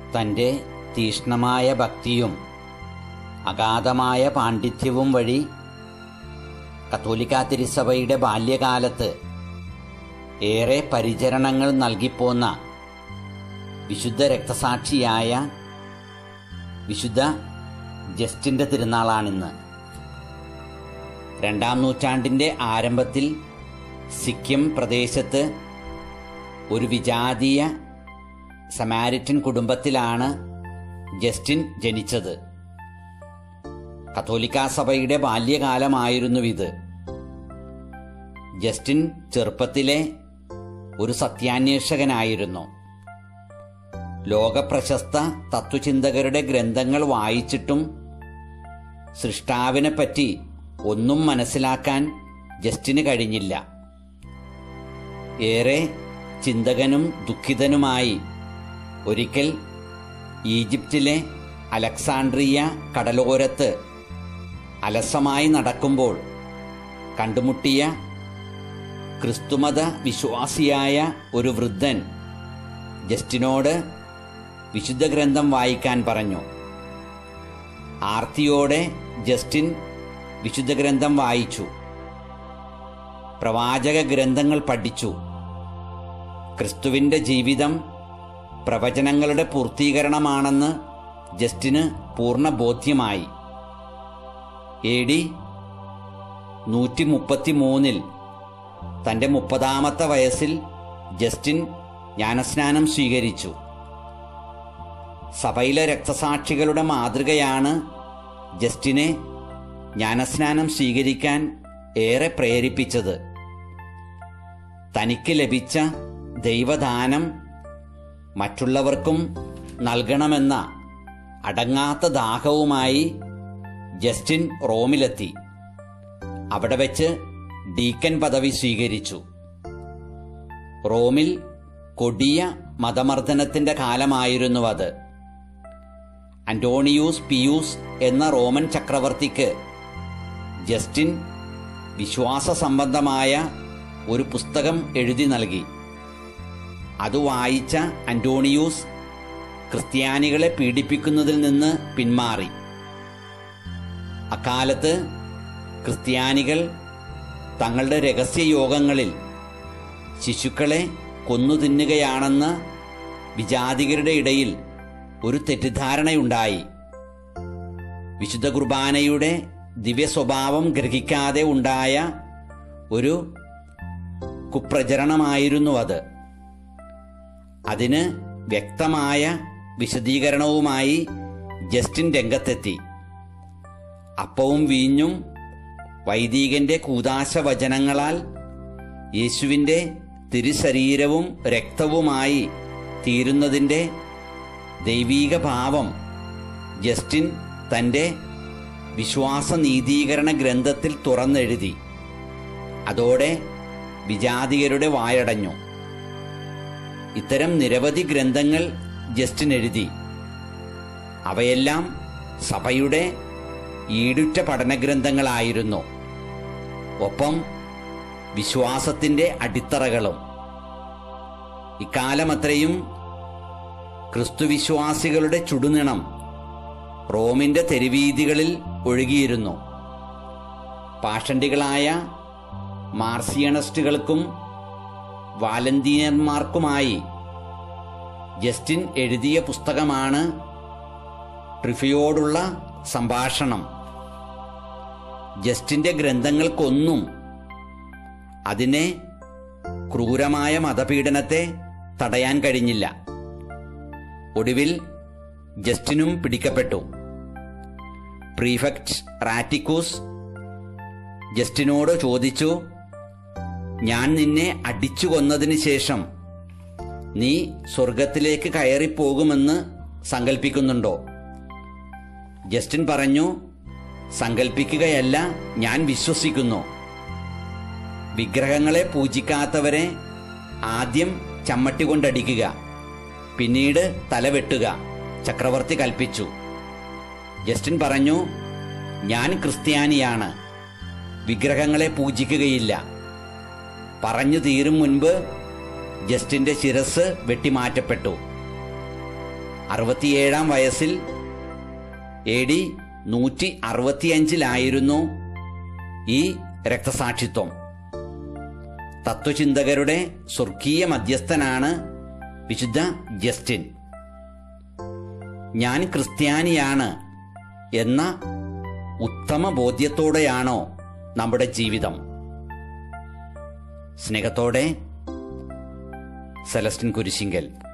തൻ്റെ തീക്ഷ്ണമായ ഭക്തിയും അഗാധമായ പാണ്ഡിത്യവും വഴി കത്തോലിക്കാ തിരുസഭയുടെ ബാല്യകാലത്ത് ഏറെ പരിചരണങ്ങൾ നൽകിപ്പോന്ന വിശുദ്ധ രക്തസാക്ഷിയായ വിശുദ്ധ ജസ്റ്റിൻ്റെ തിരുനാളാണിന്ന് രണ്ടാം നൂറ്റാണ്ടിൻ്റെ ആരംഭത്തിൽ സിക്കിം പ്രദേശത്ത് ഒരു വിജാതീയ സമാരിറ്റൻ കുടുംബത്തിലാണ് ജസ്റ്റിൻ ജനിച്ചത് കത്തോലിക്കാ സഭയുടെ ബാല്യകാലമായിരുന്നു ഇത് ജസ്റ്റിൻ ചെറുപ്പത്തിലെ ഒരു സത്യാന്വേഷകനായിരുന്നു ലോകപ്രശസ്ത തത്വചിന്തകരുടെ ഗ്രന്ഥങ്ങൾ വായിച്ചിട്ടും സൃഷ്ടാവിനെ പറ്റി ഒന്നും മനസ്സിലാക്കാൻ ജസ്റ്റിന് കഴിഞ്ഞില്ല ഏറെ ചിന്തകനും ദുഃഖിതനുമായി ഒരിക്കൽ ഈജിപ്തിലെ അലക്സാണ്ട്രിയ കടലോരത്ത് അലസമായി നടക്കുമ്പോൾ കണ്ടുമുട്ടിയ ക്രിസ്തുമത വിശ്വാസിയായ ഒരു വൃദ്ധൻ ജസ്റ്റിനോട് വിശുദ്ധ ഗ്രന്ഥം വായിക്കാൻ പറഞ്ഞു ആർത്തിയോടെ ജസ്റ്റിൻ വിശുദ്ധ ഗ്രന്ഥം വായിച്ചു പ്രവാചക ഗ്രന്ഥങ്ങൾ പഠിച്ചു ക്രിസ്തുവിൻ്റെ ജീവിതം പ്രവചനങ്ങളുടെ പൂർത്തീകരണമാണെന്ന് ജസ്റ്റിന് പൂർണ്ണ ബോധ്യമായി എ ഡി നൂറ്റി മുപ്പത്തി മൂന്നിൽ തൻ്റെ മുപ്പതാമത്തെ വയസ്സിൽ ജസ്റ്റിൻ ജ്ഞാനസ്നാനം സ്വീകരിച്ചു സഭയിലെ രക്തസാക്ഷികളുടെ മാതൃകയാണ് ജസ്റ്റിനെ ജ്ഞാനസ്നാനം സ്വീകരിക്കാൻ ഏറെ പ്രേരിപ്പിച്ചത് തനിക്ക് ലഭിച്ച ദൈവദാനം മറ്റുള്ളവർക്കും നൽകണമെന്ന അടങ്ങാത്ത ദാഹവുമായി ജസ്റ്റിൻ റോമിലെത്തി അവിടെ വെച്ച് ഡീക്കൻ പദവി സ്വീകരിച്ചു റോമിൽ കൊടിയ മതമർദ്ദനത്തിന്റെ കാലമായിരുന്നു അത് അന്റോണിയൂസ് പിയൂസ് എന്ന റോമൻ ചക്രവർത്തിക്ക് ജസ്റ്റിൻ വിശ്വാസ സംബന്ധമായ ഒരു പുസ്തകം എഴുതി നൽകി അത് വായിച്ച അന്റോണിയൂസ് ക്രിസ്ത്യാനികളെ പീഡിപ്പിക്കുന്നതിൽ നിന്ന് പിന്മാറി അക്കാലത്ത് ക്രിസ്ത്യാനികൾ തങ്ങളുടെ രഹസ്യ യോഗങ്ങളിൽ ശിശുക്കളെ കൊന്നു തിന്നുകയാണെന്ന് വിജാതികരുടെ ഇടയിൽ ഒരു തെറ്റിദ്ധാരണയുണ്ടായി വിശുദ്ധ കുർബാനയുടെ ദിവ്യ സ്വഭാവം ഗ്രഹിക്കാതെ ഉണ്ടായ ഒരു കുപ്രചരണമായിരുന്നു അത് അതിന് വ്യക്തമായ വിശദീകരണവുമായി ജസ്റ്റിൻ രംഗത്തെത്തി അപ്പവും വീഞ്ഞും വൈദികന്റെ കൂതാശ വചനങ്ങളാൽ യേശുവിൻ്റെ തിരുശരീരവും രക്തവുമായി തീരുന്നതിൻ്റെ ദൈവീക ഭാവം ജസ്റ്റിൻ തൻ്റെ വിശ്വാസ നീതീകരണ ഗ്രന്ഥത്തിൽ തുറന്നെഴുതി അതോടെ വിജാതികരുടെ വായടഞ്ഞു ഇത്തരം നിരവധി ഗ്രന്ഥങ്ങൾ ജസ്റ്റിൻ എഴുതി അവയെല്ലാം സഭയുടെ ഈടുറ്റ പഠനഗ്രന്ഥങ്ങളായിരുന്നു ഒപ്പം വിശ്വാസത്തിൻ്റെ അടിത്തറകളും ഇക്കാലമത്രയും ക്രിസ്തുവിശ്വാസികളുടെ ചുടുനിണം റോമിന്റെ തെരുവീതികളിൽ ഒഴുകിയിരുന്നു പാഷണ്ടികളായ മാർസിയണിസ്റ്റുകൾക്കും വാലന്റീനർമാർക്കുമായി ജസ്റ്റിൻ എഴുതിയ പുസ്തകമാണ് ട്രിഫിയോടുള്ള സംഭാഷണം ജസ്റ്റിന്റെ ഗ്രന്ഥങ്ങൾക്കൊന്നും അതിനെ ക്രൂരമായ മതപീഡനത്തെ തടയാൻ കഴിഞ്ഞില്ല ഒടുവിൽ ജസ്റ്റിനും പിടിക്കപ്പെട്ടു പ്രീഫെക്ട് റാറ്റിക്കൂസ് ജസ്റ്റിനോട് ചോദിച്ചു ഞാൻ നിന്നെ അടിച്ചു കൊന്നതിന് ശേഷം നീ സ്വർഗത്തിലേക്ക് കയറിപ്പോകുമെന്ന് സങ്കല്പിക്കുന്നുണ്ടോ ജസ്റ്റിൻ പറഞ്ഞു സങ്കല്പിക്കുകയല്ല ഞാൻ വിശ്വസിക്കുന്നു വിഗ്രഹങ്ങളെ പൂജിക്കാത്തവരെ ആദ്യം ചമ്മട്ടി കൊണ്ടടിക്കുക പിന്നീട് തലവെട്ടുക ചക്രവർത്തി കൽപ്പിച്ചു ജസ്റ്റിൻ പറഞ്ഞു ഞാൻ ക്രിസ്ത്യാനിയാണ് വിഗ്രഹങ്ങളെ പൂജിക്കുകയില്ല പറഞ്ഞു തീരും മുൻപ് ജസ്റ്റിന്റെ ശിരസ് വെട്ടിമാറ്റപ്പെട്ടു അറുപത്തിയേഴാം വയസ്സിൽ എ ഡി നൂറ്റി അറുപത്തിയഞ്ചിലായിരുന്നു ഈ രക്തസാക്ഷിത്വം തത്വചിന്തകരുടെ സ്വർഗീയ മധ്യസ്ഥനാണ് വിശുദ്ധ ജസ്റ്റിൻ ഞാൻ ക്രിസ്ത്യാനിയാണ് എന്ന ഉത്തമ ബോധ്യത്തോടെയാണോ നമ്മുടെ ജീവിതം സ്നേഹത്തോടെ സെലസ്റ്റിൻ കുരിശിങ്കൽ